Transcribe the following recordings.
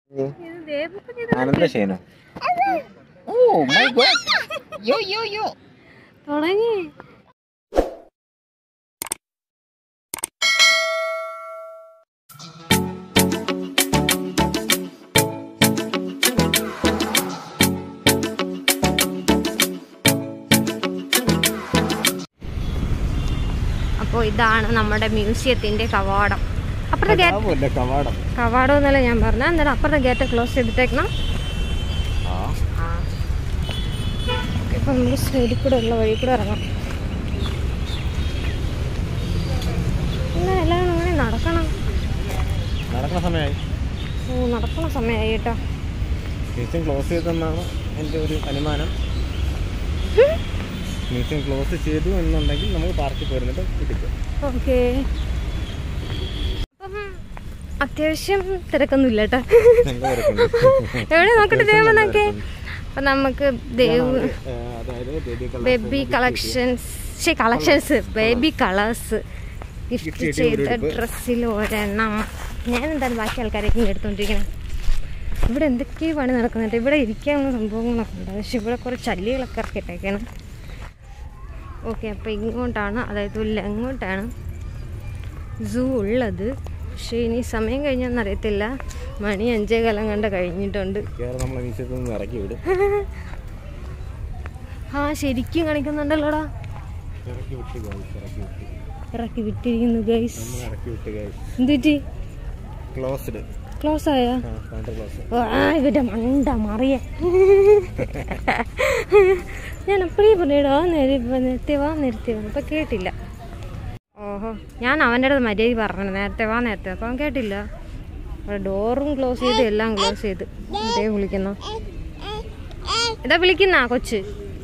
ഇത് ദേവക്കുഞ്ഞിത് ആനന്ദശേനോ oh my God യോ യോ യോ തുടങ്ങി അപ്പോൾ ഇതാണ് നമ്മുടെ മ്യൂസിയത്തിന്റെ കവാടം അപ്പുറത്തെ ഗേറ്റ് കടാവല്ല കവാടം കവാടം എന്നല്ല ഞാൻ പറഞ്ഞ അന്നേരം അപ്പുറത്തെ ഗേറ്റ് ക്ലോസ് ചെയ്തിട്ടേക്കണം ആ ഇപ്പം നമുക്ക് സൈഡിൽ കൂടെ ഉള്ള വഴി കൂടെ ഇറങ്ങാം ഇന്ന് എല്ലാവരും അങ്ങനെ നടക്കണം നടക്കുന്ന സമയമായി ഓ നടക്കണ സമയമായി കേട്ടോ മ്യൂസിയം ക്ലോസ് ചെയ്തെന്നാണ് എൻ്റെ ഒരു അനുമാനം മ്യൂസിയം ക്ലോസ് ചെയ്തു എന്നുണ്ടെങ്കിൽ നമുക്ക് പാർക്കിൽ പോരുന്നിട്ട് കിട്ടിക്കും ഓക്കെ അപ്പം അത്യാവശ്യം തിരക്കൊന്നുമില്ല കേട്ടോ എന്താ തിരക്കുണ്ട്? എവിടെ നോക്കട്ടെ ദേവ നോക്കേ അപ്പം നമുക്ക് ദേവ് ഏ, അതായത് ബേബി കളർ ബേബി കളക്ഷൻസ് ശരി കളക്ഷൻസ് ബേബി കളേഴ്സ് ഗിഫ്റ്റ് കിട്ടിയ ചെയ്ത ഒരു ഉടുപ്പ്. ഡ്രസ്സിൽ ഒരെണ്ണം ഞാൻ എന്താണ് ബാക്കി ആൾക്കാരൊക്കെ ഇങ്ങനെ എടുത്തോണ്ടിരിക്കണം ഇവിടെ എന്തൊക്കെയോ പണി നടക്കുന്നുണ്ട് ഇവിടെ ഇരിക്കാനുള്ള സംഭവങ്ങളൊക്കെ ഉണ്ട് പക്ഷെ ഇവിടെ കുറേ ചല്ലികളൊക്കെ ഇറക്കിയിട്ടേക്കാണ് ഓക്കെ അപ്പോൾ ഇങ്ങോട്ടാണ് അതായത് ഉള്ള അങ്ങോട്ടാണ് സൂ ഉള്ളത് പക്ഷേ ഇനി സമയം കഴിഞ്ഞാന്ന് അറിയത്തില്ല മണി അഞ്ചേ കാലം കണ്ട് കഴിഞ്ഞിട്ടുണ്ട് കേറി നമ്മളെ മ്യൂസിയത്തിൽ നിന്ന് ഇറക്കി വിടും ആ ശരിക്കും കാണിക്കുന്നുണ്ടല്ലോടാ ഇറക്കി വിട്ട് ഗൈസ് ഇറക്കി വിട്ട് ഇറക്കി വിട്ടിരിക്കുന്നു ഗൈസ് നമ്മൾ ഇറക്കി വിട്ട് ഗൈസ് എന്തുറ്റി ക്ലോസ്ഡ് ക്ലോസ് ആയോ ആ കൗണ്ടർ ക്ലോസ് ആ ഇവന്റെ മണ്ട മറിയ ഞാൻ അപ്പഴേ പറഞ്ഞിടാ നേരത്തെ വാ നേരത്തെ വാ അപ്പൊ കേട്ടില്ല ഓഹോ ഞാൻ അവൻ്റെ അടുത്ത് മര്യാദ പറഞ്ഞു നേരത്തെ വാ നേരത്തെ അപ്പം അവൻ കേട്ടില്ല അവിടെ ഡോറും ക്ലോസ് ചെയ്ത് എല്ലാം ക്ലോസ് ചെയ്ത് ഇതേ വിളിക്കുന്ന ഇതാ വിളിക്കുന്ന കൊച്ച്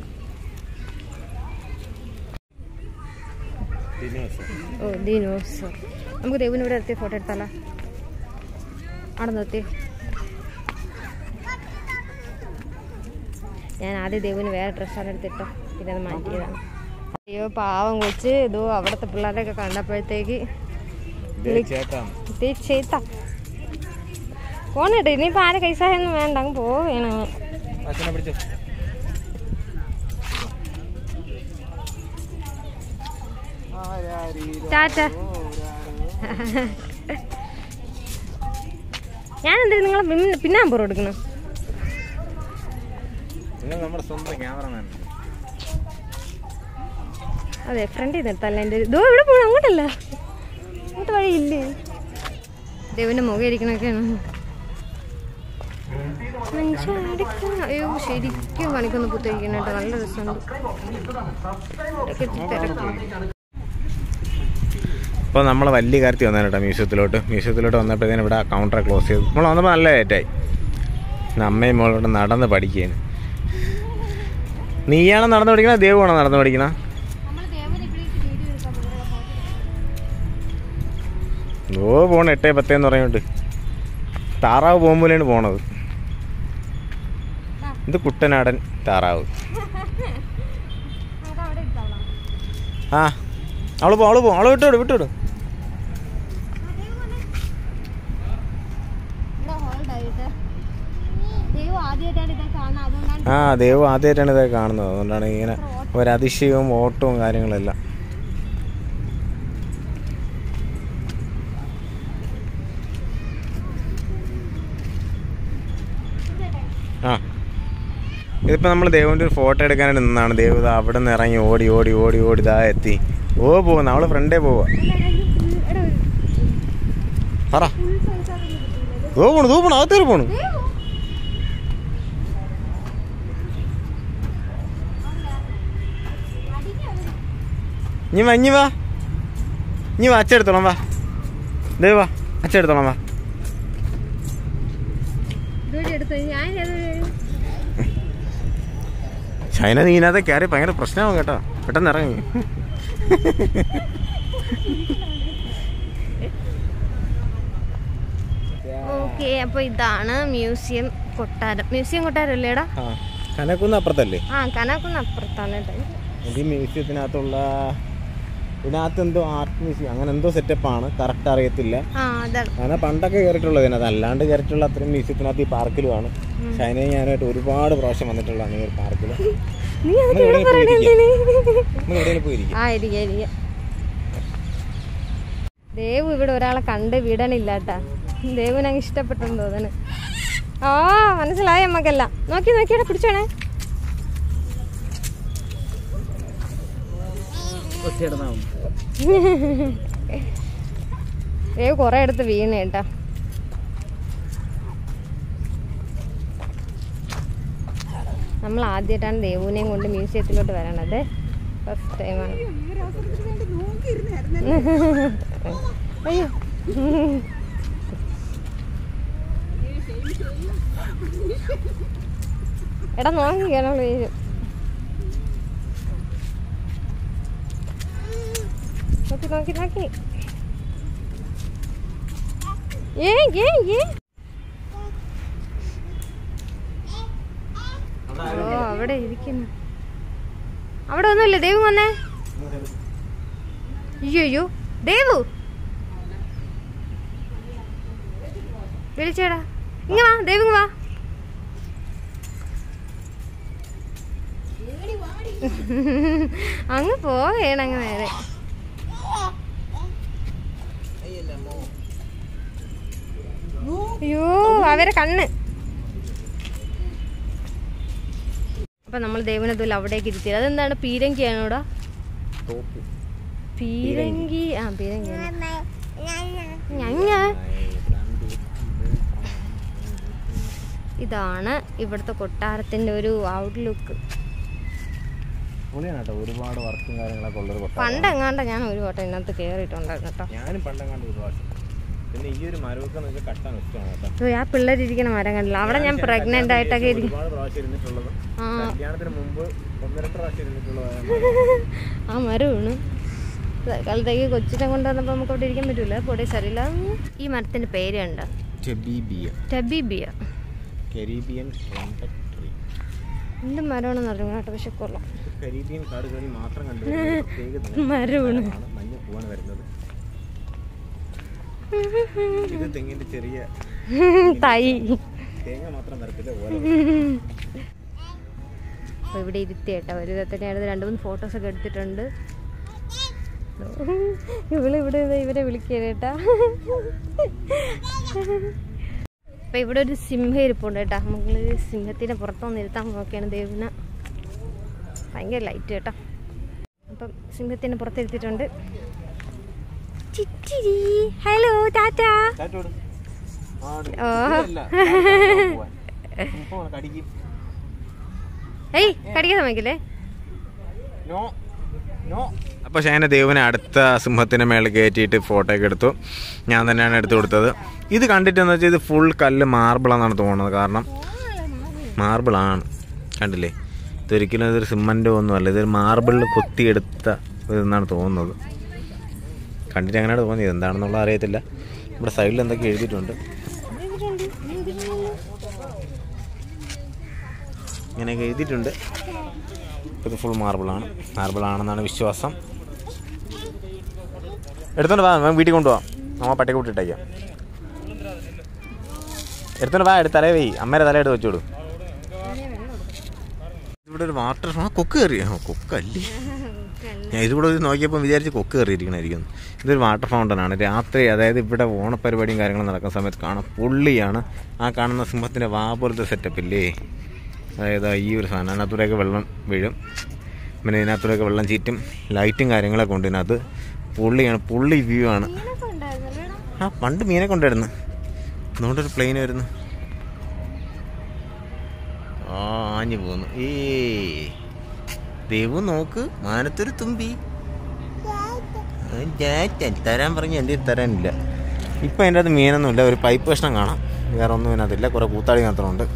ദിനേശ് ഓ ദിനോസർ നമുക്ക് ദേവിന് ഇവിടെ നിർത്തി ഫോട്ടോ എടുത്താലോ അവിടെ നിർത്തി ഞാൻ ആദ്യം ദേവിന് വേറെ ഡ്രസ്സാണ് എടുത്തിട്ടോ പിന്നെ അത് മാറ്റിയതാണ് അയ്യോ പാവം കൊച്ച് ഇതോ അവിടുത്തെ പിള്ളേരെയൊക്കെ കണ്ടപ്പോഴത്തേക്ക് ദേ ചേട്ടാണ് ഇത് ചെയ്ത പോണിട്ട് ഇനിയിപ്പോൾ ആരെ കൈസായൊന്നും വേണ്ട അങ്ങ് പോവേണം അച്ഛനെ പിടിച്ചോ ടാറ്റ ഞാൻ എന്തിനാ നിങ്ങളെ പിന്നെ പിന്നാൻ പുറം എടുക്കണം നിങ്ങൾ നമ്മുടെ സ്വന്തം ക്യാമറമാൻ അതെ ഫ്രണ്ടിൽ നിർത്തല്ല എൻ്റെ ഇതോ ഇവിടെ പോകണം അങ്ങോട്ടല്ല അങ്ങോട്ട് വഴിയില്ലേ ദേവന്റെ മുഖം ഇരിക്കണൊക്കെയാണ് നെഞ്ചടിക്കുന്ന- അയ്യോ ശരിക്കും പണിക്കൊന്ന് പുത്തിരിക്കണം കേട്ടോ നല്ല രസമുണ്ട് ഇടയ്ക്ക് തിരക്ക്. അപ്പോൾ നമ്മൾ വലിയ കാര്യത്തിൽ വന്നതാണ് കേട്ടോ മ്യൂസിയത്തിലോട്ട് മ്യൂസിയത്തിലോട്ട് വന്നപ്പോഴത്തേനും ഇവിടെ കൗണ്ടർ ക്ലോസ് ചെയ്തു നമ്മൾ വന്നപ്പോൾ നല്ല ലേറ്റായി പിന്നെ അമ്മയും മോളോട്ട് നടന്ന് പഠിക്കുകയാണ് നീയാണോ നടന്ന് പഠിക്കണ ദേവുവാണോ നടന്ന് പഠിക്കണ ഓ പോണ എട്ടേ പത്തേന്ന് പറഞ്ഞോണ്ട് താറാവ് പോകുമ്പോഴാണ് പോണത് ഇത് കുട്ടനാടൻ താറാവ് ആ അവള് പോ അവള് പോ അവള് വിട്ടോട് വിട്ടോട് ആ ദേവ് ആദ്യമായിട്ടാണ് ഇതൊക്കെ കാണുന്നത് അതുകൊണ്ടാണ് ഇങ്ങനെ ഒരതിശയവും ഓട്ടവും കാര്യങ്ങളെല്ലാം ആ ഇതിപ്പോൾ നമ്മൾ ദേവൻ്റെ ഒരു ഫോട്ടോ എടുക്കാനായിട്ട് നിന്നാണ് ദേവ് ദാ അവിടെ നിന്ന് ഇറങ്ങി ഓടി ഓടി ഓടി ഓടി ഇതാ എത്തി ഓ പോകുന്നു അവള് ഫ്രണ്ടേ പോവാ പറ ഓ പോണു തൂ പോണു അകത്തേറി പോണു ഇനി വാ ഇനി വാ ഇനി വാ അച്ചെടുത്തോളാം വാ ദേ വാ അച്ചെടുത്തോളാം വാ ഞാൻ ചൈന നീ ഇതിനകത്ത് കയറി ഭയങ്കര പ്രശ്നമാവും കേട്ടോ പെട്ടെന്ന് ഇറങ്ങി ഓക്കെ അപ്പൊ ഇതാണ് മ്യൂസിയം കൊട്ടാരം മ്യൂസിയം കൊട്ടാരം അല്ലേടാ ആ കനക്കുന്ന് അപ്പുറത്തല്ലേ ആ കനാക്കുന്ന അപ്പുറത്താണ് കേട്ടോ ഈ മ്യൂസിയത്തിനകത്തുള്ള ഇതിനകത്ത് എന്തോ ആർട്ട് മ്യൂസിയം അങ്ങനെ എന്തോ സെറ്റപ്പാണ് കറക്റ്റ് അറിയത്തില്ല ആ അതാണ് അങ്ങനെ പണ്ടൊക്കെ കയറിയിട്ടുള്ളത് ഇതിനകത്ത് അല്ലാണ്ട് കയറിയിട്ടുള്ള അത്രയും മ്യൂസിയത്തിനകത്ത് ഈ പാർക്കിലുമാണ് ഷൈനയും ഞാനായിട്ട് ഒരുപാട് പ്രാവശ്യം വന്നിട്ടുള്ളതാണ് ഈ ഒരു പാർക്കിൽ നീ നമുക്ക് അതൊക്കെ എവിടെയെങ്കിലും പറയണേ പോയിരിക്കാം. നമുക്ക് എവിടെയെങ്കിലും പോയിരിക്കും ആ ഇരിക്ക ഇരിക്ക ദേവു ഇവിടെ ഒരാളെ കണ്ട് വിടണില്ല കേട്ടാ ദേവുന് അങ്ങ് ഇഷ്ടപ്പെട്ടെന്ന് തോന്നുന്നു ആ മനസ്സിലായി നമ്മക്കെല്ലാം നോക്കി നോക്കിയുടെ പിടിച്ചോണേ ദേവ് കൊറേ അടുത്ത് വീണ കേട്ടാ നമ്മൾ ആദ്യമായിട്ടാണ് ദേവുവിനെയും കൊണ്ട് മ്യൂസിയത്തിലോട്ട് വരണത് ഫസ്റ്റ് ടൈമാണ് അയ്യോ എടാ നോക്കി കേരള വരും നോക്കി നോക്കി നോക്കി ഏ ഏ ഏ ഓ അവിടെ ഇരിക്കുന്നു അവിടെ ഒന്നുമില്ല ദേവു വന്നേ അയ്യോ അയ്യോ ദേവു വിളിച്ചേടാ ഇങ്ങ വാ ദേവു ഇങ്ങ് വാ അങ്ങ് പോവേണ അങ്ങ് നേരെ അയ്യോ അവരെ കണ്ണ് അപ്പൊ നമ്മൾ ദേവനതുൽ അവിടേക്ക് ഇരുത്തിയത് അതെന്താണ് പീരങ്കിയാണോ ഇവിടെ തോക്ക് പീരങ്കി ആ പീരങ്കി ഞങ്ങ ഇതാണ് ഇവിടുത്തെ കൊട്ടാരത്തിന്റെ ഒരു ഔട്ട്ലുക്ക് പൊളിയാണ് കേട്ടോ ഒരുപാട് വർക്കും കാര്യങ്ങളൊക്കെ ഉള്ളൊരു കൊട്ടാരം പണ്ട് എങ്ങാണ്ട ഞാൻ ഒരു വട്ടം ഇതിനകത്ത് കയറിയിട്ടുണ്ടായിരുന്നു കേട്ടോ ഞാനും പണ്ടെങ്ങാണ്ട് ഒരു പ്രാവശ്യം പിന്നെ ഈ ഒരു മരമൊക്കെ നിങ്ങൾക്ക് കട്ടാൻ ഇഷ്ടമാണ് കേട്ടോ ഓ, ആ പിള്ളേരിരിക്കണ മരം കണ്ടില്ല അവിടെ ഞാൻ പ്രഗ്നന്റ് ആയിട്ടൊക്കെ ഇരിക്കും ഒരുപാട് പ്രാവശ്യം ഇരുന്നിട്ടുള്ളത് ആ കല്യാണത്തിന് മുമ്പ് ഒന്ന് രണ്ട് പ്രാവശ്യം ഇരുന്നിട്ടുള്ളത് ആ മരം വീണു തൽക്കാലത്തേക്ക് കൊച്ചിനെ കൊണ്ടുവന്നപ്പോൾ നമുക്ക് അവിടെ ഇരിക്കാൻ പറ്റൂല പൊടി ശരിയില്ല ഈ മരത്തിന്റെ പേര് കണ്ട tabebuia tabebuia Caribbean trumpet tree എന്ത് മരമാണെന്ന് അറിഞ്ഞു കേട്ടോ പക്ഷെ കൊള്ളാം കരീബിയൻ കാടുകളിൽ മാത്രം കണ്ടുവരുന്ന ഒരു പ്രത്യേക മരമാണ് മരമാണ് മഞ്ഞ പൂവാണ് വരുന്നത് ഇത് തെങ്ങിന്റെ ചെറിയ തൈ തേങ്ങ മാത്രം വരത്തില്ല ഓരോ അപ്പോൾ ഇവിടെ ഇരുത്തി കേട്ടോ ഒരു വിധത്തിന് അടുത്ത് രണ്ട് മൂന്ന് ഫോട്ടോസ് ഒക്കെ എടുത്തിട്ടുണ്ട് ഇവള് ഇവിടെ ദേ ഇവരെ വിളിക്കുക കേട്ടാ അപ്പൊ ഇവിടെ ഒരു സിംഹം ഇരിപ്പുണ്ട് കേട്ടാ നമ്മള് സിംഹത്തിന്റെ പുറത്തൊന്ന് ഇരുത്താൻ നോക്കിയാണ് ദേവിന ഭയങ്കര ലൈറ്റ് കേട്ടോ അപ്പം സിംഹത്തിന്റെ പുറത്തിരുത്തിയിട്ടുണ്ട് ചിച്ചിരി ഹലോ ടാറ്റാ ചാറ്റോട് ആട് ഓ. ഇതല്ല. ചാറ്റോട് പോവാൻ. ഇപ്പൊ കടിക്കും ഏയ് കടിക്കാൻ സമ്മതിക്കില്ലേ നോ നോ അപ്പോൾ ഷൈന ദേവനെ അടുത്ത സിംഹത്തിൻ്റെ മേളിൽ കയറ്റിയിട്ട് ഫോട്ടോ ഒക്കെ എടുത്തു ഞാൻ തന്നെയാണ് എടുത്തു കൊടുത്തത് ഇത് കണ്ടിട്ടെന്ന് വെച്ചാൽ ഇത് ഫുൾ കല്ല് മാർബിളാണെന്നാണ് തോന്നുന്നത് കാരണം മാർബിളാണ് കണ്ടില്ലേ ഇതൊരിക്കലും ഇതൊരു സിമൻ്റ് ഒന്നുമല്ല ഇതൊരു മാർബിളിൽ കൊത്തിയെടുത്ത ഇതെന്നാണ് തോന്നുന്നത് കണ്ടിട്ട് അങ്ങനെയാണ് തോന്നിയത് എന്താണെന്നുള്ള അറിയത്തില്ല ഇവിടെ സൈഡിൽ എന്തൊക്കെ എഴുതിയിട്ടുണ്ട് ഇങ്ങനെയൊക്കെ എഴുതിയിട്ടുണ്ട് ഇത് ഫുൾ മാർബിളാണ് മാർബിളാണെന്നാണ് വിശ്വാസം എടുത്തോണ്ട് വാ നമുക്ക് വീട്ടിൽ കൊണ്ടുപോവാം നമ്മ പട്ടിക്ക് വിട്ടിട്ടേക്കാം എടുത്തോണ്ട് വാ എടുത്ത് തലേ വെയ് അമ്മേരെ തലയെടുത്ത് വെച്ചോളൂ ഇവിടെ ഒരു വാട്ടർ ആ കൊക്ക് കയറി ആ കൊക്കല്ലേ ഞാൻ ഇതിവിടെ ഒരു നോക്കിയപ്പോൾ വിചാരിച്ച് കൊക്ക് കയറിയിരിക്കണായിരിക്കും ഇതൊരു വാട്ടർ ഫൗണ്ടൻ ആണ് രാത്രി അതായത് ഇവിടെ ഓണപ്പരിപാടിയും കാര്യങ്ങളും നടക്കുന്ന സമയത്ത് കാണാൻ പുള്ളിയാണ് ആ കാണുന്ന സിംഹത്തിൻ്റെ വാ പോലത്തെ സെറ്റപ്പ് ഇല്ലേ അതായത് ഈ ഒരു സാധനം അതിനകത്തൂടെയൊക്കെ വെള്ളം വീഴും പിന്നെ ഇതിനകത്തൂടെയൊക്കെ വെള്ളം ചീറ്റും ലൈറ്റും കാര്യങ്ങളൊക്കെ ഉണ്ട് ഇതിനകത്ത് പുള്ളിയാണ് പുള്ളി വ്യൂ ആണ് ആ പണ്ട് മീനെ കൊണ്ടുവരുന്നു അതുകൊണ്ടൊരു പ്ലെയിൻ വരുന്നു ആ ആഞ്ഞു പോകുന്നു ഏ ദൈവം നോക്ക് മാനത്തൊരു തുമ്പി ആ, ജാറ്റൻ. തരാൻ പറഞ്ഞ് എൻ്റെ കയ്യിൽ തരാനില്ല ഇപ്പം അതിൻ്റെ അത് മീനൊന്നുമില്ല ഒരു പൈപ്പ് കഷ്ണം കാണാം വേറെ ഒന്നും ഇതിനകത്തില്ല കുറേ കൂത്താടി മാത്രമുണ്ട്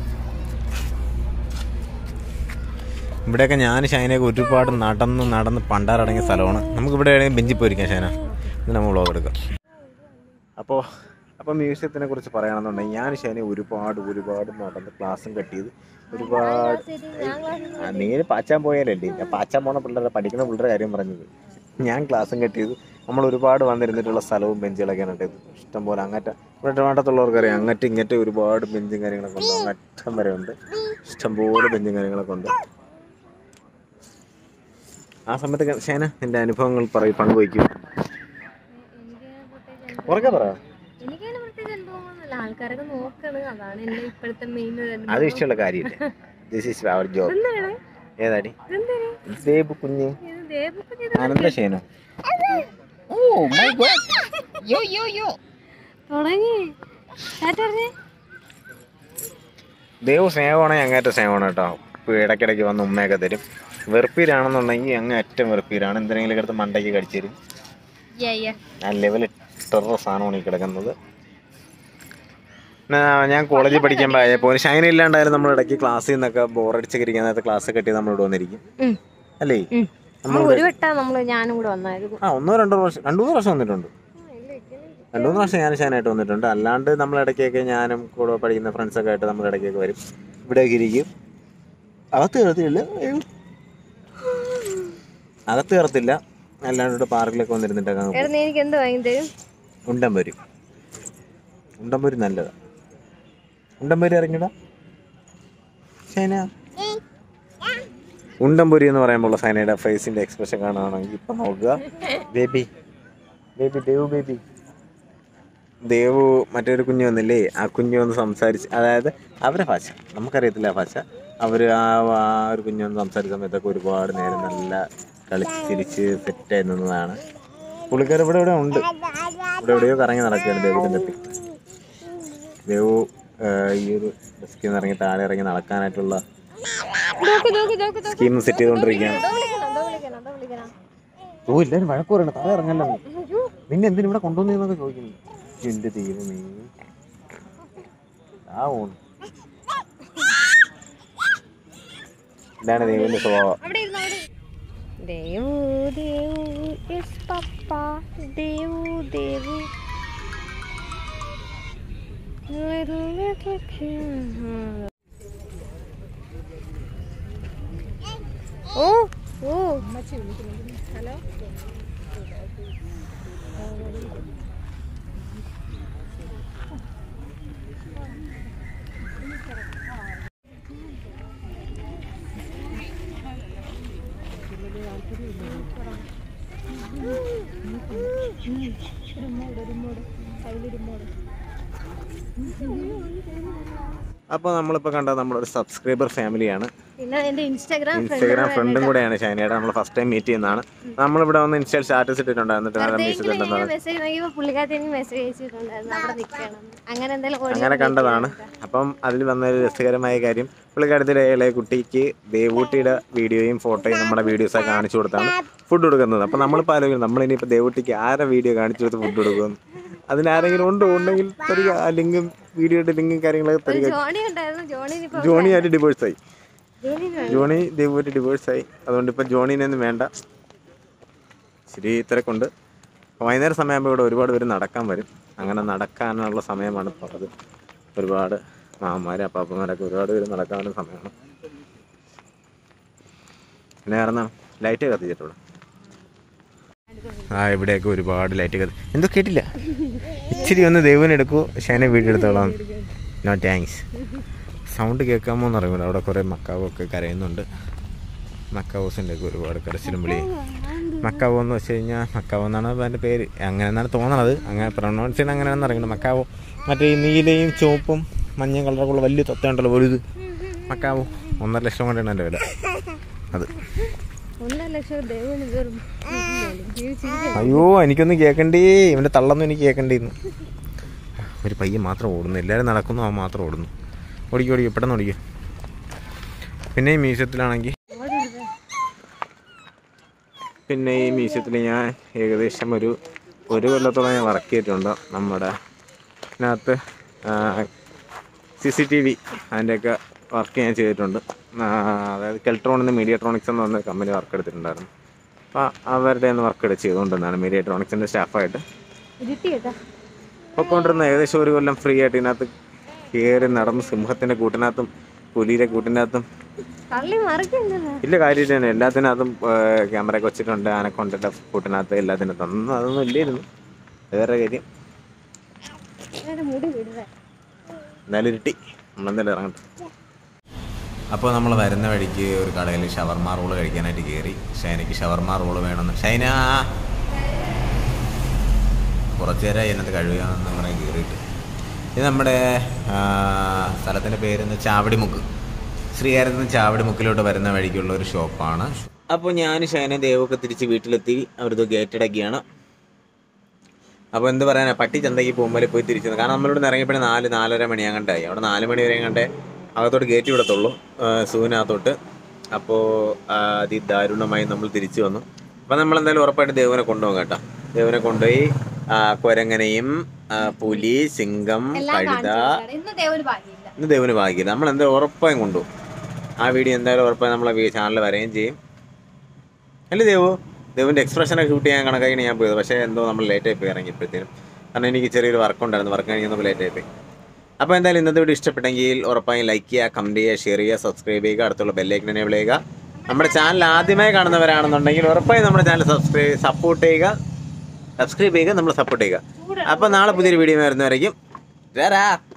ഇവിടെയൊക്കെ ഞാൻ ഷൈനയൊക്കെ ഒരുപാട് നടന്ന് നടന്ന് പണ്ടാറടങ്ങിയ സ്ഥലമാണ് നമുക്ക് ഇവിടെ എവിടെയെങ്കിലും ബെഞ്ചിൽ പോയിരിക്കാം ഷൈന ഇത് നമ്മൾ വ്ളോഗ് എടുക്കാം അപ്പോൾ അപ്പോൾ മ്യൂസിയത്തിനെ കുറിച്ച് പറയുകയാണെന്നുണ്ടെങ്കിൽ ഞാൻ ഷൈനെ ഒരുപാട് ഒരുപാട് നടന്ന് ക്ലാസ്സും കട്ട് ചെയ്ത് ഒരുപാട് ആ, നീ പാച്ചാൻ പോയാലല്ലേ ഞാൻ പാച്ചാൻ പോണ പിള്ളേരെ പഠിക്കുന്ന പിള്ളേരുടെ കാര്യം പറഞ്ഞത് ഞാൻ ക്ലാസ്സും കെട്ടിയത് നമ്മൾ ഒരുപാട് വന്നിരുന്നിട്ടുള്ള സ്ഥലവും ബെഞ്ചുകളൊക്കെയാണ് കേട്ടോ ഇത് ഇഷ്ടംപോലെ അങ്ങറ്റ ഇവിടെ ട്രിവാണ്ടത്തുള്ളവർക്ക് അറിയാം അങ്ങറ്റം ഇങ്ങറ്റം ഒരുപാട് ബെഞ്ചും കാര്യങ്ങളൊക്കെ ഉണ്ട് അങ്ങറ്റം വരെ ഉണ്ട് ഇഷ്ടംപോലെ ബെഞ്ചും കാര്യങ്ങളൊക്കെ ഉണ്ട് ആ സമയത്ത് ഷേന നിന്റെ അനുഭവങ്ങൾ പറയും പങ്കുവയ്ക്കും ഉറക്കെ പറ എനിക്കതിന് പ്രത്യേകിച്ച് അനുഭവമൊന്നുമില്ല ആൾക്കാരൊക്കെ നോക്കണ് അതാണ് എന്റെ ഇപ്പോഴത്തെ മെയിൻ അത് ഇഷ്ടമുള്ള കാര്യമില്ല ദിസ് ഈസ് അവർ ജോബ് എന്താണ് ഏതാടി ഇതെന്താണ് ദേബ് കുഞ്ഞ് ഇത് ദേവപ്പൻ ഇത് ആനന്ദ ഷേനോ തുടങ്ങി ടാറ്റ പറഞ്ഞേ ദേവ് സ്നേഹമാണെങ്കിൽ അങ്ങേറ്റ സ്നേഹമാണ് കേട്ടോ ഇപ്പോൾ ഇടയ്ക്കിടയ്ക്ക് വന്ന് ഉമ്മയൊക്കെ തരും വെറുപ്പീരാണെന്നുണ്ടെങ്കിൽ അങ്ങ് അറ്റം വെറുപ്പീരാണ് എന്തെങ്കിലും എടുത്ത് മണ്ടയ്ക്ക് കടിച്ചു തരും യാ യാ ആ ലെവൽ ടെറർ സാധനമാണ് ഈ കിടക്കുന്നത് ഞാ- ഞാൻ കോളേജിൽ പഠിക്കുമ്പോൾ ആയപ്പോൾ ഷൈന ഇല്ലാണ്ടായാലും നമ്മൾ ഇടയ്ക്ക് ക്ലാസ്സിൽ നിന്നൊക്കെ ബോറടിച്ചൊക്കെ ഇരിക്കുന്ന നേരത്തെ ക്ലാസ് കെട്ടി നമ്മൾ ഇവിടെ വന്നിരിക്കും ഉം. അല്ലേ ഉം. നമ്മൾ ഒരു വട്ടം നമ്മള് ഞാനും കൂടെ വന്നായിരുന്നു ആ ഒന്നോ രണ്ടോ പ്രാവശ്യം രണ്ടു മൂന്ന് പ്രാവശ്യം വന്നിട്ടുണ്ട് രണ്ടു മൂന്ന് പ്രാവശ്യം ഞാൻ ഷാനായിട്ട് വന്നിട്ടുണ്ട് അല്ലാണ്ട് നമ്മൾ ഇടയ്ക്കൊക്കെ ഞാനും കൂടെ പഠിക്കുന്ന ഫ്രണ്ട്സൊക്കെ ആയിട്ട് നമ്മൾ ഇടയ്ക്കൊക്കെ വരും ഇവിടേക്ക് ഇരിക്കും അകത്ത് കയറത്തില്ല അയ്യോ. അകത്ത് കയറത്തില്ല അല്ലാണ്ട് ഇവിടെ പാർക്കിലൊക്കെ വന്നിരുന്നിട്ടൊക്കെ അങ്ങ് എടാ നീ എനിക്ക് എന്ത് വാങ്ങി തരും പോകും. ഉണ്ടംപൊരി ഉണ്ടംപൊരി നല്ലതാ ഉണ്ടംപൊരി ഇറങ്ങിടാ ഷൈന ഉണ്ടംപൊരി എന്ന് പറയുമ്പോൾ സൈനയുടെ ഫേസിന്റെ എക്സ്പ്രഷൻ കാണുകയാണെങ്കിൽ ഇപ്പൊ നോക്കുക baby baby Devu baby Devu മറ്റൊരു കുഞ്ഞു വന്നില്ലേ ആ കുഞ്ഞു വന്ന് സംസാരിച്ച് അതായത് അവരെ ഭാഷ നമുക്കറിയത്തില്ല ആ ഭാഷ അവർ ആ ആ ഒരു കുഞ്ഞു വന്ന് സംസാരിച്ച സമയത്തൊക്കെ ഒരുപാട് നേരം നല്ല കളിച്ച് ചിരിച്ച് സെറ്റായി നിന്നതാണ് പുള്ളിക്കാർ ഇവിടെ ഇവിടെ ഉണ്ട് ഇവിടെ എവിടെയോ കറങ്ങി നടക്കുകയാണ് ദേവുവിൻ്റെ അടുത്ത് ദേവു ആ, ഈ ഒരു ഡെസ്കിൽ നിന്ന് ഇറങ്ങി താഴെ ഇറങ്ങി നടക്കാനായിട്ടുള്ള നോക്ക് നോക്ക് നോക്ക് നോക്ക് സ്കീം സെറ്റ് ചെയ്തുകൊണ്ടിരിക്കുകയാണ് എന്തോ വിളിക്കണം എന്തോ വിളിക്കണം എന്തോ വിളിക്കണം ഓ എല്ലാവരും വഴക്ക് പറയണം താഴെ ഇറങ്ങല്ലോ നിന്നെ എന്തിനു ഇവിടെ കൊണ്ടുവന്നതെന്നൊക്കെ ചോദിക്കുന്നു എന്റെ ദൈവമേ ആ ഓൺ ഇതാണ് ദൈവന്റെ സ്വഭാവം അവിടെ ഇരുന്നോ അവിടെ ദേവു ദേവു യെസ് പപ്പ Devu Devu Little, little kid. ഓ ഓ ഹലോ അപ്പോൾ നമ്മളിപ്പോൾ കണ്ട നമ്മളൊരു സബ്സ്ക്രൈബർ ഫാമിലിയാണ് പിന്നെ എന്റെ ഇൻസ്റ്റാഗ്രാം ഇൻസ്റ്റാഗ്രാം ഫ്രണ്ടും കൂടെയാണ് ഷൈനയുടെ നമ്മൾ ഫസ്റ്റ് ടൈം മീറ്റ് ചെയ്യുന്നതാണ് നമ്മളിവിടെ വന്ന് ഇൻസ്റ്റാൾ സ്റ്റാറ്റസ് ഇട്ടിട്ടുണ്ടായിരുന്നു എന്നിട്ട് മെസ്സേജ് ഉണ്ടെന്നാണ് മെസ്സേജ് നോക്കിയപ്പോൾ പുള്ളിക്കാരത്തി എനിക്ക് മെസ്സേജ് അയച്ചിട്ടുണ്ടായിരുന്നു അവിടെ നിൽക്കണം അങ്ങനെ എന്തായാലും ഓടി അങ്ങനെ കണ്ടതാണ് അപ്പം അതിൽ വന്ന ഒരു രസകരമായ കാര്യം പുള്ളിക്കാരത്തിൻ്റെ ഇളയ കുട്ടിക്ക് ദേവൂട്ടിയുടെ വീഡിയോയും ഫോട്ടോയും നമ്മുടെ വീഡിയോസൊക്കെ കാണിച്ചു കൊടുത്താണ് ഫുഡ് കൊടുക്കുന്നത് അപ്പം നമ്മളിപ്പോൾ ആലോചിക്കും നമ്മളിനിയിപ്പോൾ ദേവൂട്ടിക്ക് ആരെ വീഡിയോ കാണിച്ചു കൊടുത്ത് ഫുഡ് കൊടുക്കുമെന്ന് അതിനാരെങ്കിലും ഉണ്ടോ ഉണ്ടെങ്കിൽ തരിക ആ ലിങ്കും വീഡിയോയുടെ ലിങ്കും കാര്യങ്ങളൊക്കെ തരിക ജോണി ഉണ്ടായിരുന്നു ജോണി ഇപ്പൊ ജോണി ആയിട്ട് ഡിവോഴ്സായി ജോണി ജോണി ദേവൂട്ടി ഡിവോഴ്സായി അതുകൊണ്ട് ഇപ്പം ജോണിനൊന്നും വേണ്ട ശരി തിരക്കുണ്ട് അപ്പോൾ വൈകുന്നേരം സമയമാകുമ്പോൾ ഇവിടെ ഒരുപാട് പേര് നടക്കാൻ വരും അങ്ങനെ നടക്കാനുള്ള സമയമാണ് ഇപ്പോൾ അത് ഒരുപാട് മാമന്മാരും അപ്പാപ്പന്മാരൊക്കെ ഒരുപാട് പേര് നടക്കാനുള്ള സമയമാണ് പിന്നെ കാരണം ലൈറ്റ് കത്തിച്ചിട്ടുള്ളൂ ആ ഇവിടെയൊക്കെ ഒരുപാട് ലൈറ്റ് കത്തി എന്തോ കേട്ടില്ല ഇച്ചിരി ഒന്ന് ദൈവം എടുക്കൂ ഷേനെ വീഡിയോ എടുത്തോളാം നോ താങ്ക്സ് സൗണ്ട് കേൾക്കാമോ എന്ന് അറിയില്ല അവിടെ കുറേ മക്കാവോ ഒക്കെ കരയുന്നുണ്ട് മക്കാവോസിൻ്റെ ഒക്കെ ഒരുപാട് കരച്ചിലും വിളി മക്കാവോ എന്ന് വെച്ച് കഴിഞ്ഞാൽ മക്കാവോ എന്നാണ് അതിൻ്റെ പേര് അങ്ങനെ എന്നാണ് തോന്നണത് അങ്ങനെ പ്രൊണൗൺസ് ചെയ്യണം അങ്ങനെയാണെന്ന് അറിയണം മക്കാവോ മറ്റേ ഈ നീലയും ചുവപ്പും മഞ്ഞ കളറൊക്കെ വലിയ തൊത്തയുണ്ടല്ലോ ഒരു ഇത് മക്കാവോ ഒന്നര ലക്ഷം കൊണ്ടാണ് എൻ്റെ വില അത് ഒന്നര ലക്ഷം ദൈവം വെറും അയ്യോ എനിക്കൊന്നും കേൾക്കണ്ടേ ഇവൻ്റെ തള്ളൊന്നും എനിക്ക് കേൾക്കണ്ടേന്ന് ഒരു പയ്യൻ മാത്രം ഓടുന്നു എല്ലാവരും നടക്കുന്നു അവൻ മാത്രം ഓടുന്നു ഓടിക്കും ഓടിക്കും പെട്ടെന്ന് ഓടിക്കും പിന്നെ ഈ മ്യൂസിയത്തിലാണെങ്കിൽ പിന്നെ ഈ മ്യൂസിയത്തിൽ ഞാൻ ഏകദേശം ഒരു ഒരു കൊല്ലത്തോളം ഞാൻ വർക്ക് ചെയ്തിട്ടുണ്ട് നമ്മുടെ ഇതിനകത്ത് സി സി ടി വി അതിൻ്റെയൊക്കെ വർക്ക് ഞാൻ ചെയ്തിട്ടുണ്ട് ആ, അതായത് കെൽട്രോൺ എന്ന് മീഡിയട്രോണിക്സ് എന്ന് പറഞ്ഞ കമ്പനി വർക്ക് എടുത്തിട്ടുണ്ടായിരുന്നു അപ്പോൾ അവരുടെ ഒന്ന് വർക്ക് എടുത്ത് ചെയ്തുകൊണ്ടിരുന്നതാണ് മീഡിയട്രോണിക്സിൻ്റെ സ്റ്റാഫായിട്ട് ഇരുട്ടി കേട്ടാ പൊയ്ക്കൊണ്ടിരുന്ന ഏകദേശം ഒരു കൊല്ലം ഫ്രീ ആയിട്ട് ഇതിനകത്ത് കയറി നടന്ന് സിംഹത്തിൻ്റെ കൂട്ടിനകത്തും പുലിയുടെ കൂട്ടിനകത്തും തള്ളി മറിക്കണ്ടല്ലോ ഇല്ല കാര്യമില്ല തന്നെ എല്ലാത്തിനും അതും ക്യാമറ ഒക്കെ വെച്ചിട്ടുണ്ട് ആനക്കൊണ്ടിട്ട് കൂട്ടിനകത്ത് എല്ലാത്തിനും തന്നു അതൊന്നും ഇല്ലായിരുന്നു അത് വേറെ കാര്യം എന്റെ മുടി വിടുക എന്തായാലും ഇരുട്ടി നമ്മളെന്തായാലും ഇറങ്ങട്ടെ അപ്പോൾ നമ്മൾ വരുന്ന വഴിക്ക് ഒരു കടയിൽ ഷവർമ റോള് കഴിക്കാനായിട്ട് കയറി ഷൈനയ്ക്ക് ഷവർമ റോള് വേണമെന്ന് ഷൈന കുറച്ച് നേരം അതിനകത്ത് കഴിയുകയെന്ന് പറഞ്ഞ് കയറിയിട്ട് ഇത് നമ്മുടെ ആ, സ്ഥലത്തിൻ്റെ പേരെന്ന് ചാവടിമുക്ക് ശ്രീകാര്യത്ത് നിന്ന് ചാവടിമുക്കിലോട്ട് വരുന്ന വഴിക്കുള്ള ഒരു ഷോപ്പാണ് അപ്പോൾ ഞാൻ ഷൈന ദേവൊക്കെ തിരിച്ച് വീട്ടിലെത്തി അവരത് ഗേറ്റ് അടക്കിയാണ് അപ്പോൾ എന്ത് പറയാനാ പട്ടി ചന്തയ്ക്ക് പോകുമ്പോൾ പോയി തിരിച്ചു വന്നു. കാരണം നമ്മളിവിടെ നിന്ന് ഇറങ്ങിയപ്പോഴേ നാല് നാലര മണിയാകണ്ടായി അവിടെ നാല് മണി വരെ കണ്ടേ അകത്തോട്ട് കയറ്റി വിടത്തുള്ളൂ സൂവിനകത്തോട്ട് അപ്പോൾ അതിദാരുണമായി നമ്മൾ തിരിച്ചു വന്നു അപ്പോൾ നമ്മൾ എന്തായാലും ഉറപ്പായിട്ട് ദേവനെ കൊണ്ടുപോകും കേട്ടോ ദേവനെ കൊണ്ടുപോയി ആ, കുരങ്ങനെയും ആ, പുലി സിംഹം കഴുത ഇന്ന് ദേവന് ഭാഗ്യമില്ല ഇന്ന് ദേവന് ഭാഗ്യമില്ല നമ്മൾ എന്തായാലും ഉറപ്പായും കൊണ്ടുപോകും ആ വീഡിയോ എന്തായാലും ഉറപ്പായും നമ്മളെ ചാനലിൽ വരികയും ചെയ്യും അല്ലേ ദേവു ദേവിൻ്റെ എക്സ്പ്രഷനൊക്കെ ഷൂട്ട് ചെയ്യാൻ കണക്കായിയാണ് ഞാൻ പോയത് പക്ഷേ എന്തോ നമ്മൾ ലേറ്റായി പോയി ഇറങ്ങിയപ്പോഴത്തേനും കാരണം എനിക്ക് ചെറിയൊരു വർക്ക് ഉണ്ടായിരുന്നു വർക്ക് കഴിഞ്ഞപ്പോൾ ലേറ്റായി പോയി അപ്പോൾ എന്തായാലും ഇന്നത്തെ വീഡിയോ ഇഷ്ടപ്പെട്ടെങ്കിൽ ഉറപ്പായും ലൈക്ക് ചെയ്യുക കമൻറ്റ് ചെയ്യുക ഷെയർ ചെയ്യുക സബ്സ്ക്രൈബ് ചെയ്യുക അടുത്തുള്ള ബെല്ലൈക്കൻ എനേബിൾ ചെയ്യുക നമ്മുടെ ചാനൽ ആദ്യമായി കാണുന്നവരാണെന്നുണ്ടെങ്കിൽ ഉറപ്പായും നമ്മുടെ ചാനൽ സബ്സ്ക്രൈബ് സപ്പോർട്ട് ചെയ്യുക സബ്സ്ക്രൈബ് ചെയ്യുക നമ്മൾ സപ്പോർട്ട് ചെയ്യുക അപ്പോൾ നാളെ പുതിയൊരു വീഡിയോ വരുന്നവരേക്കും